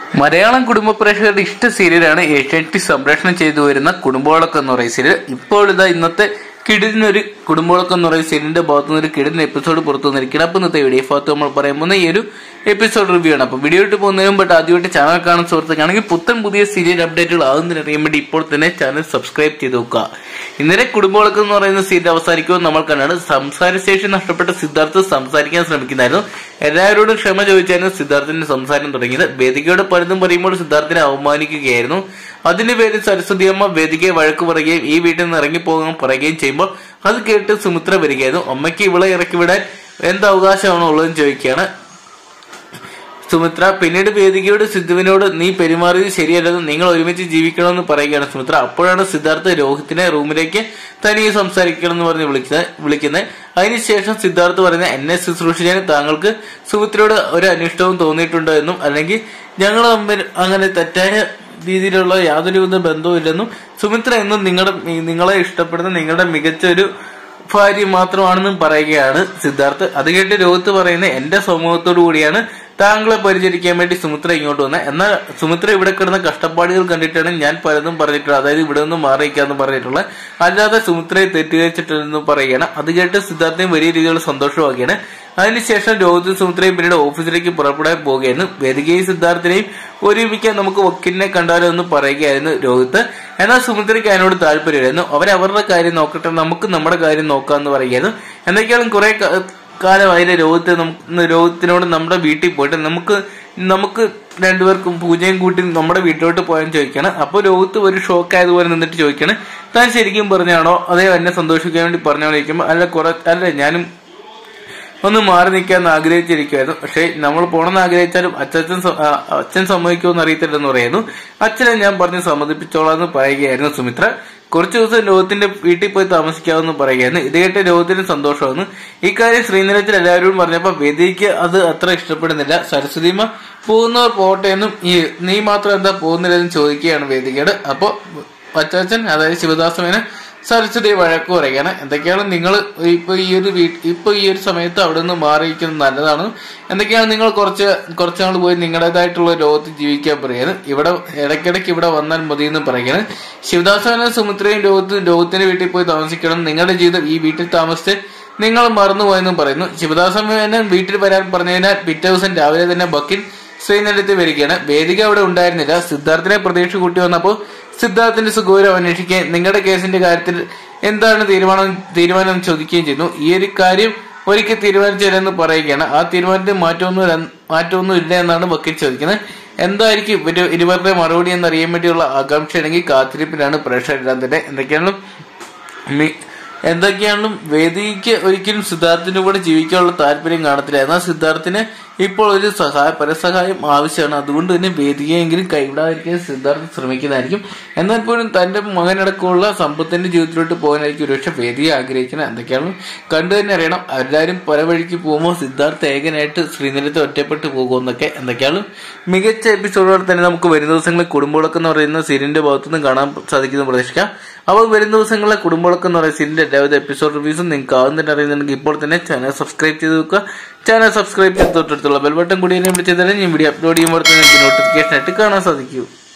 മലയാളം കുടുംബ പ്രേക്ഷകരുടെ ഇഷ്ട സീരിയലാണ് ഏഷ്യാനെറ്റ് സംപ്രേഷണം ചെയ്തു വരുന്ന കുടുംബോളക്കം എന്ന് പറയുന്ന സീരിയൽ ഇപ്പോൾ ഇതാ ഇന്നത്തെ കിടിലിനൊരു കുടുംബോളക്കം എന്ന് പറയുന്ന സീരിയലിന്റെ ഭാഗത്തു നിന്ന് ഒരു കിടിലിന് എപ്പിസോഡ് പുറത്തു വന്നിരിക്കണം അപ്പൊ ഇന്നത്തെ വീഡിയോ ഭാഗത്ത് നമ്മൾ പറയാൻ പോകുന്ന ഈ ഒരു എപ്പിസോഡ് റിവ്യൂ ആണ് അപ്പൊ വീഡിയോ ഇട്ട് പോകുന്നതിനും ബട്ട് ആദ്യമായിട്ട് ചാനൽ കാണുന്ന സുഹൃത്തുക്കാണെങ്കിൽ പുത്തൻ പുതിയ സീരിയൽ അപ്ഡേറ്റുകൾ ആകുന്നതിന് അറിയാൻ വേണ്ടി ഇപ്പോൾ തന്നെ ചാനൽ സബ്സ്ക്രൈബ് ചെയ്ത് നോക്കുക ഇന്നലെ കുടുംബോളക്കം എന്ന് പറയുന്ന സീരിയൽ അവസാനിക്കുമ്പോൾ നമ്മൾ കണ്ടാണ് സംസാരശേഷി നഷ്ടപ്പെട്ട സിദ്ധാർത്ഥ് സംസാരിക്കാൻ ശ്രമിക്കുന്നായിരുന്നു എല്ലാവരോടും ക്ഷമ ചോദിച്ചായിരുന്നു സിദ്ധാർത്ഥിന്റെ സംസാരം തുടങ്ങിയത് വേദികയോട് പലതും പറയുമ്പോൾ സിദ്ധാർത്ഥിനെ അവമാനിക്കുകയായിരുന്നു അതിന്റെ പേരിൽ സരസ്വതി അമ്മ വേദികയെ വഴക്ക് പറയുകയും ഈ വീട്ടിൽ നിന്ന് ഇറങ്ങിപ്പോകാൻ പറയുകയും ചെയ്യുമ്പോൾ അത് കേട്ട് സുമിത്ര വരികയായിരുന്നു അമ്മയ്ക്ക് ഇവളെ ഇറക്കി വിടാൻ എന്ത് അവകാശമാണോ ഉള്ളതെന്ന് ചോദിക്കുകയാണ് സുമിത്ര പിന്നീട് വേദികയോട് സിദ്ധുവിനോട് നീ പെരുമാറിയത് ശരിയല്ലെന്ന് നിങ്ങൾ ഒരുമിച്ച് ജീവിക്കണമെന്ന് പറയുകയാണ് സുമിത്ര അപ്പോഴാണ് സിദ്ധാർത്ഥ രോഹിത്തിനെ റൂമിലേക്ക് തനിയെ സംസാരിക്കണം എന്ന് പറഞ്ഞ് വിളിക്കുന്നത് വിളിക്കുന്നത് അതിനുശേഷം സിദ്ധാർത്ഥ് പറയുന്നത് എന്നെ ശുശ്രൂഷിക്കാൻ താങ്കൾക്ക് സുമിത്രയോട് ഒരു അനിഷ്ടവും തോന്നിയിട്ടുണ്ടോ എന്നും അല്ലെങ്കിൽ ഞങ്ങൾ തമ്മിൽ അങ്ങനെ തെറ്റായ രീതിയിലുള്ള യാതൊരുവിധ ബന്ധവും ഇല്ലെന്നും സുമിത്ര എന്നും നിങ്ങളുടെ നിങ്ങളെ ഇഷ്ടപ്പെടുന്ന നിങ്ങളുടെ മികച്ച ഒരു ഭാര്യ മാത്രമാണെന്നും പറയുകയാണ് സിദ്ധാർത്ഥ് അത് കേട്ട് രോഹിത്ത് പറയുന്നത് എന്റെ സമൂഹത്തോടു കൂടിയാണ് താങ്കളെ പരിചരിക്കാൻ വേണ്ടി സുമിത്ര ഇങ്ങോട്ട് വന്നത് എന്നാൽ സുമിത്ര ഇവിടെ കിടന്ന കഷ്ടപ്പാടുകൾ കണ്ടിട്ടാണ് ഞാൻ പലതും പറഞ്ഞിട്ടുള്ളത് അതായത് ഇവിടെ നിന്ന് മാറിയിക്കാന്ന് പറഞ്ഞിട്ടുള്ളത് അല്ലാതെ സുമിത്രയെ തെറ്റിദ്ധരിച്ചിട്ടില്ലെന്ന് പറയുകയാണ് അത് കേട്ട് സിദ്ധാർത്ഥയും വലിയ രീതിയിലുള്ള സന്തോഷമാക്കുകയാണ് അതിനുശേഷം രോഹിത് സുമിത്രയും പിന്നീട് ഓഫീസിലേക്ക് പുറപ്പെടാൻ പോവുകയായിരുന്നു വേദികയും സിദ്ധാർത്ഥിനെയും ഒരുമിക്കാൻ നമുക്ക് വക്കീലിനെ കണ്ടാലോ എന്ന് പറയുകയായിരുന്നു രോഹിത് എന്നാൽ സുമിത്രയ്ക്ക് അതിനോട് താല്പര്യമായിരുന്നു അവരവരുടെ കാര്യം നോക്കട്ടെ നമുക്ക് നമ്മുടെ കാര്യം നോക്കാന്ന് പറയുകയായിരുന്നു എന്തൊക്കെയാണ് കുറെ കാലമായില്ലേ രോഹിത്ത് നമുക്ക് രോഹിത്തിനോട് നമ്മുടെ വീട്ടിൽ പോയിട്ട് നമുക്ക് നമുക്ക് രണ്ടുപേർക്കും പൂജയും കൂട്ടി നമ്മുടെ വീട്ടിലോട്ട് പോയാൻ ചോദിക്കണം അപ്പോൾ രോഹിത്ത് ഒരു ഷോക്ക് ആയതുപോലെ നിന്നിട്ട് ചോദിക്കണം താൻ ശരിക്കും പറഞ്ഞാണോ അതേ എന്നെ സന്തോഷിക്കാൻ വേണ്ടി പറഞ്ഞോണ്ടിരിക്കുമ്പോൾ അല്ല കുറെ അല്ല ഞാനും ഒന്ന് മാറി നിൽക്കാൻ ആഗ്രഹിച്ചിരിക്കുമായിരുന്നു പക്ഷെ നമ്മൾ പോണെന്ന് ആഗ്രഹിച്ചാലും അച്ഛൻ അച്ഛൻ സമ്മതിക്കുമെന്ന് അറിയത്തില്ലെന്ന് പറയുന്നു അച്ഛനെ ഞാൻ പറഞ്ഞ് സമ്മതിപ്പിച്ചോളാം എന്ന് പറയുകയായിരുന്നു സുമിത്ര കുറച്ചു ദിവസം ലോകത്തിന്റെ വീട്ടിൽ പോയി താമസിക്കാമെന്ന് പറയുകയായിരുന്നു ഇത് കേട്ട് ലോകത്തിന് സന്തോഷമായിരുന്നു ഇക്കാര്യം ശ്രീനിലത്തിൽ എല്ലാവരോടും പറഞ്ഞപ്പോൾ വേദിക്ക് അത് അത്ര ഇഷ്ടപ്പെടുന്നില്ല സരസ്വതിമ പോകുന്നവർ പോട്ടെ എന്നും ഈ നീ മാത്രം എന്താ പോകുന്നില്ലെന്ന് ചോദിക്കുകയാണ് വേദികയോട് അപ്പോൾ അച്ചാച്ചൻ അതായത് ശിവദാസമേനെ സരസ്വതി വഴക്ക് പറയുകയാണ് എന്തൊക്കെയാണ് നിങ്ങൾ ഇപ്പൊ ഈ ഒരു വീട്ട് ഇപ്പൊ ഈ ഒരു സമയത്ത് അവിടെ നിന്ന് മാറിയിരിക്കുന്നത് നല്ലതാണ് എന്തൊക്കെയാണ് നിങ്ങൾ കുറച്ച് കുറച്ച് നാൾ പോയി നിങ്ങളുടേതായിട്ടുള്ള ലോകത്ത് ജീവിക്കാൻ പറയുന്നത് ഇവിടെ ഇടയ്ക്കിടയ്ക്ക് ഇവിടെ വന്നാൽ മതി എന്ന് പറയുകയാണ് ശിവദാസന സുമിത്രയും ലോകത്ത് ലോകത്തിന്റെ വീട്ടിൽ പോയി താമസിക്കണം നിങ്ങളുടെ ജീവിതം ഈ വീട്ടിൽ താമസിച്ച് നിങ്ങൾ മറന്നുപോയെന്നും പറയുന്നു ശിവദാസനെ വീട്ടിൽ വരാൻ പറഞ്ഞതിനാൽ പിറ്റേ ദിവസം രാവിലെ തന്നെ ബക്കിൻ ശ്രീനല്ലത്തിൽ വരികയാണ് വേദിക അവിടെ ഉണ്ടായിരുന്നില്ല സിദ്ധാർത്ഥിനെ പ്രതീക്ഷ കൂട്ടി വന്നപ്പോൾ സിദ്ധാർത്ഥിന്റെ സുഖവിവരം അന്വേഷിക്കുകയും നിങ്ങളുടെ കേസിന്റെ കാര്യത്തിൽ എന്താണ് തീരുമാനം തീരുമാനം ചോദിക്കുകയും ചെയ്യുന്നു ഈ ഒരു കാര്യം ഒരിക്കൽ തീരുമാനിച്ചില്ലെന്ന് പറയുകയാണ് ആ തീരുമാനത്തിൽ മാറ്റമൊന്നും മാറ്റമൊന്നും ഇല്ല എന്നാണ് വക്കീൽ ചോദിക്കുന്നത് എന്തായിരിക്കും ഇവര് ഇരുവരുടെ മറുപടി എന്നറിയാൻ വേണ്ടിയുള്ള ആകാംക്ഷയാണെങ്കിൽ കാത്തിരിപ്പിലാണ് പ്രേക്ഷകരെല്ലാം തന്നെ എന്തൊക്കെയാണ് എന്തൊക്കെയാണെങ്കിലും വേദിക്ക് ഒരിക്കലും സിദ്ധാർത്ഥിന്റെ കൂടെ ജീവിക്കാനുള്ള താല്പര്യം കാണത്തില്ല എന്നാൽ സിദ്ധാർത്ഥിന് ഇപ്പോൾ ഒരു സഹായ പരസഹായം ആവശ്യമാണ് അതുകൊണ്ട് തന്നെ വേദികയെങ്കിലും കൈവിടാതിരിക്കാൻ സിദ്ധാർത്ഥ് ശ്രമിക്കുന്നതായിരിക്കും എന്നാൽ പോലും തന്റെ മകനടക്കമുള്ള സമ്പത്തിന്റെ ജീവിതത്തിലോട്ട് പോകാനായിരിക്കും ഒരുപക്ഷെ വേദിയെ ആഗ്രഹിക്കുന്നത് എന്തൊക്കെയാണ് കണ്ടു തന്നെ അറിയണം എല്ലാവരും പല വഴിക്ക് പോകുമ്പോൾ സിദ്ധാർത്ഥ് ഏകനായിട്ട് ശ്രീനിലത്തെ ഒറ്റപ്പെട്ട് പോകുമെന്നൊക്കെ എന്തൊക്കെയാണ് മികച്ച എപ്പിസോഡുകൾ തന്നെ നമുക്ക് വരും ദിവസങ്ങളിൽ കുടുംബവിളക്ക് എന്ന് പറയുന്ന സീരിയലിന്റെ ഭാഗത്തുനിന്ന് കാണാൻ സാധിക്കുന്നു പ്രതീക്ഷിക്കാം അപ്പോൾ വരും ദിവസങ്ങളിലെ കുടുംബവിളക്ക് എന്ന് പറയുന്ന സീരിയലിന്റെ എല്ലാവിധ എപ്പിസോഡ് റിവ്യൂസും നിങ്ങൾക്ക് ആവുന്നതിന് അറിയുന്നുണ്ടെങ്കിൽ ഇപ്പോൾ തന്നെ ചാനൽ സബ്സ്ക്രൈബ് ചെയ്ത് വെക്കുക ചാനൽ സബ്സ്ക്രൈബ് ചെയ്ത് തൊട്ടടുത്തുള്ള ബെൽബട്ടൺ കൂടി എന്നെ വിളിച്ചതായാലും ഞാൻ വീഡിയോ അപ്ലോഡ് ചെയ്യുമ്പോൾ നിങ്ങൾക്ക് നോട്ടിഫിക്കേഷൻ ആയിട്ട് കാണാൻ സാധിക്കൂ